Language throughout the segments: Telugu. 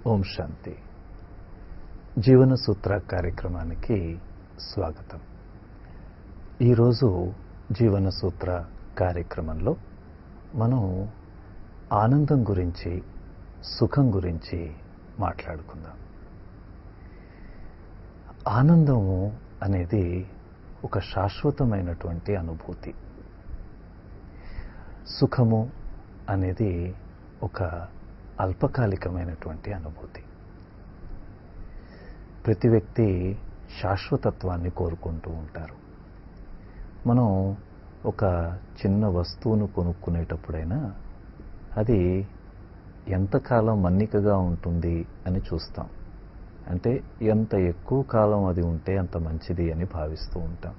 ఓం శాంతి జీవన సూత్ర కార్యక్రమానికి స్వాగతం ఈరోజు జీవన సూత్ర కార్యక్రమంలో మనం ఆనందం గురించి సుఖం గురించి మాట్లాడుకుందాం ఆనందము అనేది ఒక శాశ్వతమైనటువంటి అనుభూతి సుఖము అనేది ఒక అల్పకాలికమైనటువంటి అనుభూతి ప్రతి వ్యక్తి శాశ్వతత్వాన్ని కోరుకుంటూ ఉంటారు మనం ఒక చిన్న వస్తువును కొనుక్కునేటప్పుడైనా అది ఎంతకాలం మన్నికగా ఉంటుంది అని చూస్తాం అంటే ఎంత ఎక్కువ కాలం అది ఉంటే అంత మంచిది అని భావిస్తూ ఉంటాం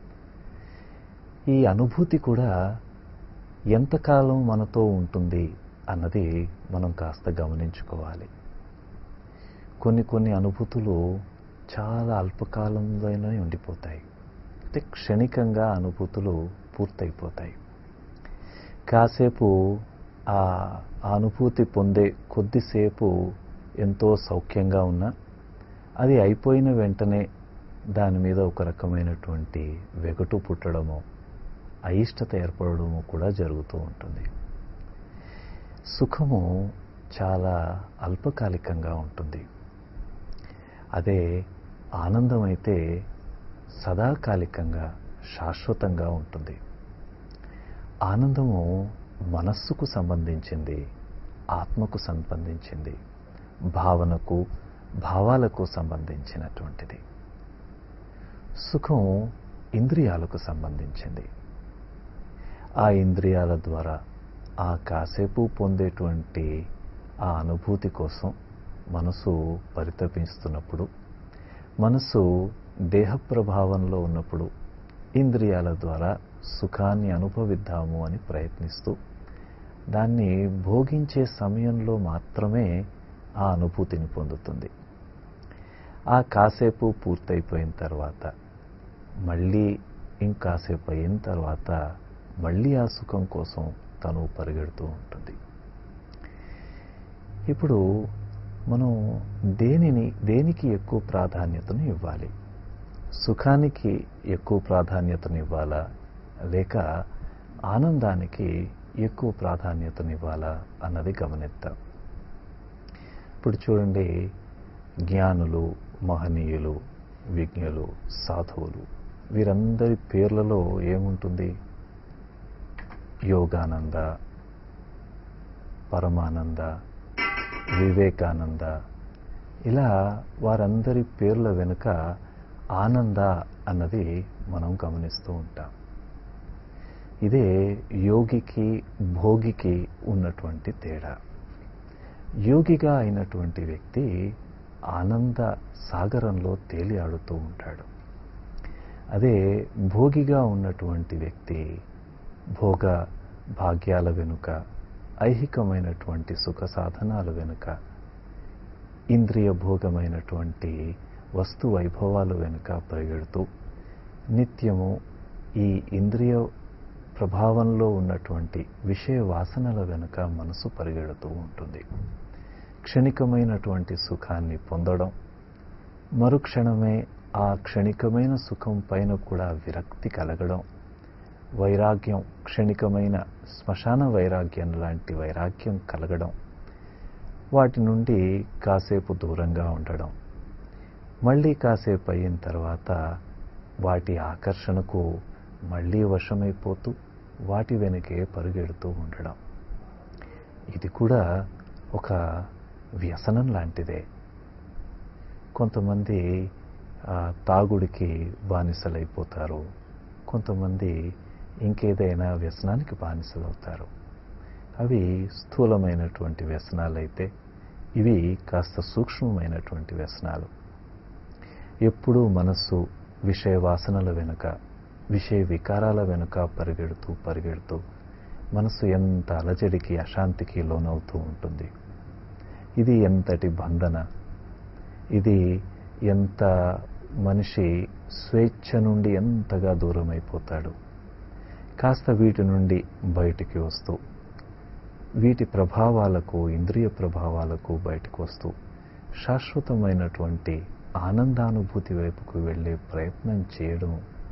ఈ అనుభూతి కూడా ఎంతకాలం మనతో ఉంటుంది అన్నది మనం కాస్త గమనించుకోవాలి కొన్ని కొన్ని అనుభూతులు చాలా అల్పకాలంలోనే ఉండిపోతాయి అంటే క్షణికంగా అనుభూతులు పూర్తయిపోతాయి కాసేపు ఆ అనుభూతి పొందే కొద్దిసేపు ఎంతో సౌఖ్యంగా ఉన్నా అది అయిపోయిన వెంటనే దాని మీద ఒక రకమైనటువంటి వెగటు పుట్టడము అయిష్టత ఏర్పడము కూడా జరుగుతూ ఉంటుంది సుఖము చాలా అల్పకాలికంగా ఉంటుంది అదే ఆనందం అయితే సదాకాలికంగా శాశ్వతంగా ఉంటుంది ఆనందము మనస్సుకు సంబంధించింది ఆత్మకు సంబంధించింది భావనకు భావాలకు సంబంధించినటువంటిది సుఖం ఇంద్రియాలకు సంబంధించింది ఆ ఇంద్రియాల ద్వారా ఆ కాసేపు పొందేటువంటి ఆ అనుభూతి కోసం మనసు పరితపిస్తున్నప్పుడు మనసు దేహ ప్రభావంలో ఉన్నప్పుడు ఇంద్రియాల ద్వారా సుఖాన్ని అనుభవిద్దాము అని ప్రయత్నిస్తూ దాన్ని భోగించే సమయంలో మాత్రమే ఆ అనుభూతిని పొందుతుంది ఆ కాసేపు పూర్తయిపోయిన తర్వాత మళ్ళీ ఇంకాసేపు అయిన తర్వాత మళ్ళీ ఆ సుఖం కోసం తను పరిగెడుతూ ఉంటుంది ఇప్పుడు మనం దేనిని దేనికి ఎక్కువ ప్రాధాన్యతను ఇవ్వాలి సుఖానికి ఎక్కువ ప్రాధాన్యతను ఇవ్వాలా లేక ఆనందానికి ఎక్కువ ప్రాధాన్యతను ఇవ్వాలా అన్నది గమనిద్దాం ఇప్పుడు చూడండి జ్ఞానులు మహనీయులు విజ్ఞులు సాధువులు వీరందరి పేర్లలో ఏముంటుంది యోగానంద పరమానంద వివేకానంద ఇలా వారందరి పేర్ల వెనుక ఆనంద అన్నది మనం గమనిస్తూ ఉంటాం ఇదే యోగికి భోగికి ఉన్నటువంటి తేడా యోగిగా అయినటువంటి వ్యక్తి ఆనంద సాగరంలో తేలి ఆడుతూ ఉంటాడు అదే భోగిగా ఉన్నటువంటి వ్యక్తి భోగ భాగ్యాల వెనుక ఐహికమైనటువంటి సుఖ సాధనాల వెనుక ఇంద్రియ భోగమైనటువంటి వస్తు వైభవాల వెనుక పరిగెడుతూ నిత్యము ఈ ఇంద్రియ ప్రభావంలో ఉన్నటువంటి విషయ వాసనల వెనుక మనసు పరిగెడుతూ ఉంటుంది క్షణికమైనటువంటి సుఖాన్ని పొందడం మరుక్షణమే ఆ క్షణికమైన సుఖం పైన కూడా విరక్తి కలగడం వైరాగ్యం క్షణికమైన శ్మశాన వైరాగ్యం లాంటి వైరాగ్యం కలగడం వాటి నుండి కాసేపు దూరంగా ఉండడం మళ్ళీ కాసేపు అయిన తర్వాత వాటి ఆకర్షణకు మళ్ళీ వశమైపోతూ వాటి వెనుకే పరుగెడుతూ ఉండడం ఇది కూడా ఒక వ్యసనం లాంటిదే కొంతమంది తాగుడికి బానిసలైపోతారు కొంతమంది ఇంకేదైనా వ్యసనానికి బానిసలవుతారు అవి స్థూలమైనటువంటి వ్యసనాలు అయితే ఇవి కాస్త సూక్ష్మమైనటువంటి వ్యసనాలు ఎప్పుడూ మనస్సు విషయ వాసనల వెనుక విషయ వికారాల వెనుక పరిగెడుతూ పరిగెడుతూ మనసు ఎంత అలజడికి అశాంతికి లోనవుతూ ఉంటుంది ఇది ఎంతటి బంధన ఇది ఎంత మనిషి స్వేచ్ఛ నుండి ఎంతగా దూరం అయిపోతాడు కాస్త వీటి నుండి బయటికి వస్తూ వీటి ప్రభావాలకు ఇంద్రియ ప్రభావాలకు బయటకు వస్తూ శాశ్వతమైనటువంటి ఆనందానుభూతి వైపుకు వెళ్ళే ప్రయత్నం చేయడం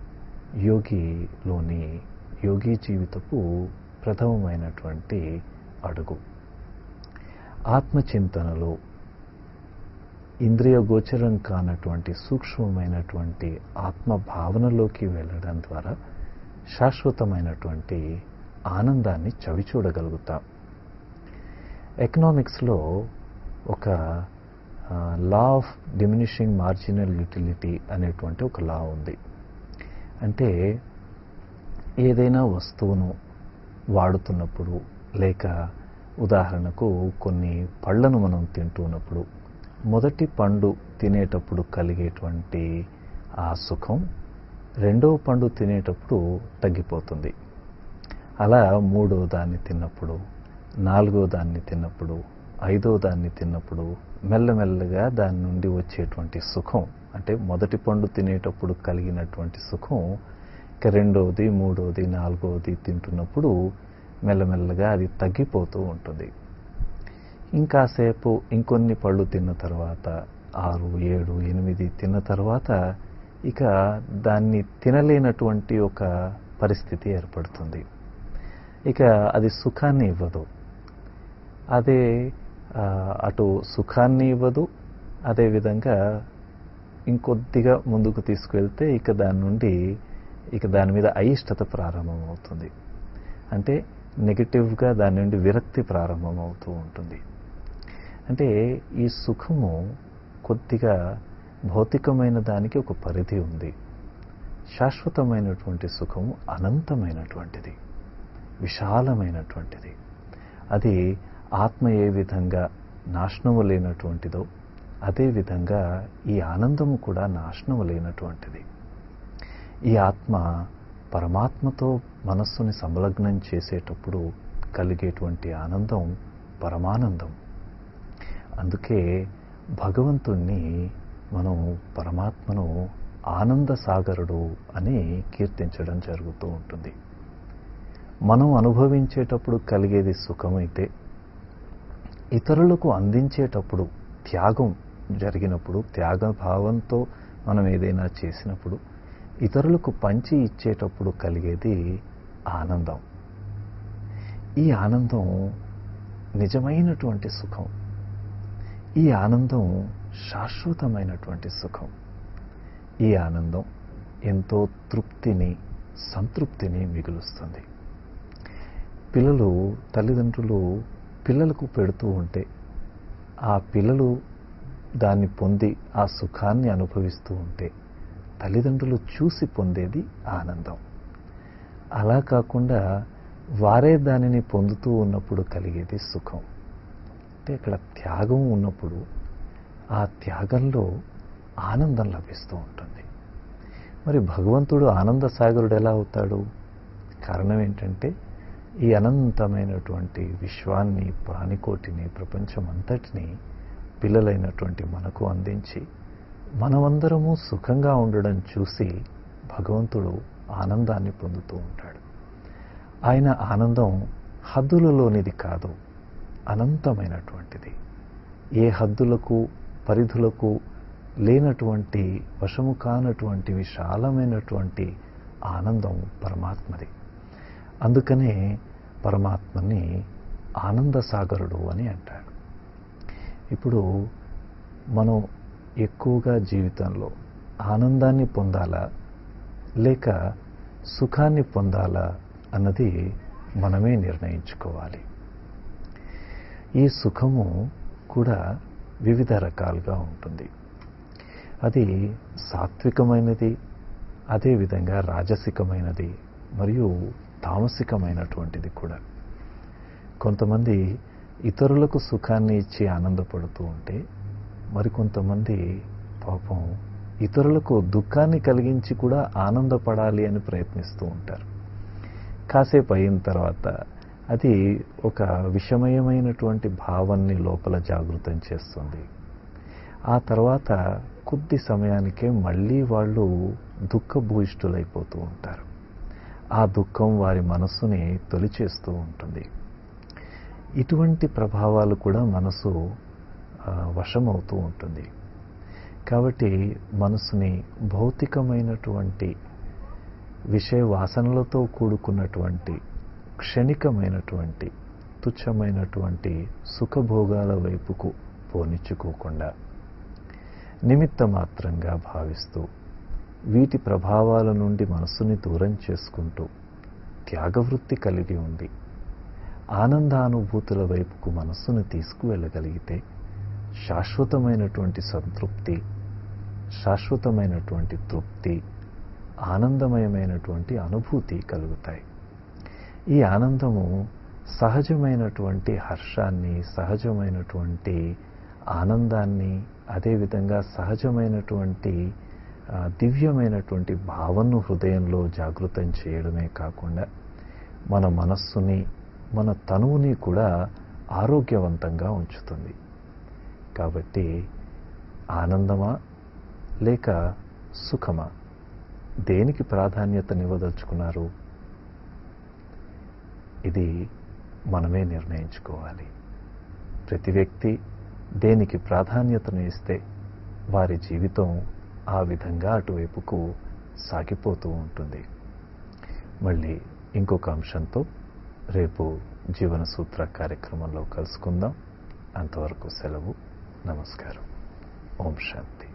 యోగిలోని యోగి జీవితపు ప్రథమమైనటువంటి అడుగు ఆత్మచింతనలో ఇంద్రియ గోచరం కానటువంటి సూక్ష్మమైనటువంటి ఆత్మ భావనలోకి వెళ్ళడం ద్వారా శాశ్వతమైనటువంటి ఆనందాన్ని చవిచూడగలుగుతాం ఎకనామిక్స్లో ఒక law of diminishing marginal utility అనేటువంటి ఒక లా ఉంది అంటే ఏదైనా వస్తువును వాడుతున్నప్పుడు లేక ఉదాహరణకు కొన్ని పళ్ళను మనం తింటున్నప్పుడు మొదటి పండు తినేటప్పుడు కలిగేటువంటి ఆ సుఖం రెండవ పండు తినేటప్పుడు తగ్గిపోతుంది అలా మూడో దాన్ని తిన్నప్పుడు నాలుగో దాన్ని తిన్నప్పుడు ఐదో దాన్ని తిన్నప్పుడు మెల్లమెల్లగా దాని నుండి వచ్చేటువంటి సుఖం అంటే మొదటి పండు తినేటప్పుడు కలిగినటువంటి సుఖం ఇక రెండవది మూడవది నాలుగవది తింటున్నప్పుడు మెల్లమెల్లగా అది తగ్గిపోతూ ఉంటుంది ఇంకాసేపు ఇంకొన్ని పళ్ళు తిన్న తర్వాత ఆరు ఏడు ఎనిమిది తిన్న తర్వాత ఇక దాన్ని తినలేనటువంటి ఒక పరిస్థితి ఏర్పడుతుంది ఇక అది సుఖాన్ని ఇవ్వదు అదే అటు సుఖాన్ని ఇవ్వదు అదేవిధంగా ఇంకొద్దిగా ముందుకు తీసుకువెళ్తే ఇక దాని నుండి ఇక దాని మీద అయిష్టత ప్రారంభమవుతుంది అంటే నెగిటివ్గా దాని నుండి విరక్తి ప్రారంభమవుతూ ఉంటుంది అంటే ఈ సుఖము కొద్దిగా భౌతికమైన దానికి ఒక పరిధి ఉంది శాశ్వతమైనటువంటి సుఖము అనంతమైనటువంటిది విశాలమైనటువంటిది అది ఆత్మ ఏ విధంగా నాశనము లేనటువంటిదో అదేవిధంగా ఈ ఆనందము కూడా నాశనము లేనటువంటిది ఈ ఆత్మ పరమాత్మతో మనస్సుని సంలగ్నం చేసేటప్పుడు కలిగేటువంటి ఆనందం పరమానందం అందుకే భగవంతుణ్ణి మనం పరమాత్మను ఆనంద సాగరుడు అని కీర్తించడం జరుగుతూ ఉంటుంది మనం అనుభవించేటప్పుడు కలిగేది సుఖమైతే ఇతరులకు అందించేటప్పుడు త్యాగం జరిగినప్పుడు త్యాగ భావంతో మనం ఏదైనా చేసినప్పుడు ఇతరులకు పంచి ఇచ్చేటప్పుడు కలిగేది ఆనందం ఈ ఆనందం నిజమైనటువంటి సుఖం ఈ ఆనందం శాశ్వతమైనటువంటి సుఖం ఈ ఆనందం ఎంతో తృప్తిని సంతృప్తిని మిగులుస్తుంది పిల్లలు తల్లిదండ్రులు పిల్లలకు పెడుతూ ఉంటే ఆ పిల్లలు దాన్ని పొంది ఆ సుఖాన్ని అనుభవిస్తూ ఉంటే తల్లిదండ్రులు చూసి పొందేది ఆనందం అలా కాకుండా వారే దానిని పొందుతూ ఉన్నప్పుడు కలిగేది సుఖం అంటే ఇక్కడ త్యాగం ఉన్నప్పుడు ఆ త్యాగంలో ఆనందం లభిస్తూ ఉంటుంది మరి భగవంతుడు ఆనంద సాగరుడు ఎలా అవుతాడు కారణం ఏంటంటే ఈ అనంతమైనటువంటి విశ్వాన్ని ప్రాణికోటిని ప్రపంచం అంతటిని పిల్లలైనటువంటి మనకు అందించి మనమందరము సుఖంగా ఉండడం చూసి భగవంతుడు ఆనందాన్ని పొందుతూ ఉంటాడు ఆయన ఆనందం హద్దులలోనిది కాదు అనంతమైనటువంటిది ఏ హద్దులకు పరిధులకు లేనటువంటి వశము కానటువంటి విశాలమైనటువంటి ఆనందం పరమాత్మది అందుకనే పరమాత్మని ఆనంద సాగరుడు అని అంటాడు ఇప్పుడు మనం ఎక్కువగా జీవితంలో ఆనందాన్ని పొందాలా లేక సుఖాన్ని పొందాలా అన్నది మనమే నిర్ణయించుకోవాలి ఈ సుఖము కూడా వివిధ రకాలుగా ఉంటుంది అది సాత్వికమైనది అదేవిధంగా రాజసికమైనది మరియు తామసికమైనటువంటిది కూడా కొంతమంది ఇతరులకు సుఖాన్ని ఇచ్చి ఆనందపడుతూ ఉంటే మరికొంతమంది పాపం ఇతరులకు దుఃఖాన్ని కలిగించి కూడా ఆనందపడాలి అని ప్రయత్నిస్తూ ఉంటారు కాసేపు అయిన తర్వాత అది ఒక విషమయమైనటువంటి భావాన్ని లోపల జాగృతం చేస్తుంది ఆ తర్వాత కొద్ది సమయానికే మళ్ళీ వాళ్ళు దుఃఖభూయిష్ఠులైపోతూ ఉంటారు ఆ దుఃఖం వారి మనస్సుని తొలిచేస్తూ ఉంటుంది ఇటువంటి ప్రభావాలు కూడా మనసు వశమవుతూ ఉంటుంది కాబట్టి మనసుని భౌతికమైనటువంటి విషయ వాసనలతో కూడుకున్నటువంటి క్షణికమైనటువంటి తుచ్చమైనటువంటి సుఖభోగాల వైపుకు పోనిచ్చుకోకుండా నిమిత్త మాత్రంగా భావిస్తూ వీటి ప్రభావాల నుండి మనస్సుని దూరం చేసుకుంటూ త్యాగవృత్తి కలిగి ఉండి ఆనందానుభూతుల వైపుకు మనస్సును తీసుకువెళ్ళగలిగితే శాశ్వతమైనటువంటి సంతృప్తి శాశ్వతమైనటువంటి తృప్తి ఆనందమయమైనటువంటి అనుభూతి కలుగుతాయి ఈ ఆనందము సహజమైనటువంటి హర్షాన్ని సహజమైనటువంటి ఆనందాన్ని అదేవిధంగా సహజమైనటువంటి దివ్యమైనటువంటి భావనను హృదయంలో జాగృతం చేయడమే కాకుండా మన మనస్సుని మన తనువుని కూడా ఆరోగ్యవంతంగా ఉంచుతుంది కాబట్టి ఆనందమా లేక సుఖమా దేనికి ప్రాధాన్యతనివ్వదలుచుకున్నారు ఇది మనమే నిర్ణయించుకోవాలి ప్రతి వ్యక్తి దేనికి ప్రాధాన్యతను ఇస్తే వారి జీవితం ఆ విధంగా అటువైపుకు సాగిపోతూ ఉంటుంది మళ్ళీ ఇంకొక అంశంతో రేపు జీవన సూత్ర కార్యక్రమంలో కలుసుకుందాం అంతవరకు సెలవు నమస్కారం ఓం శాంతి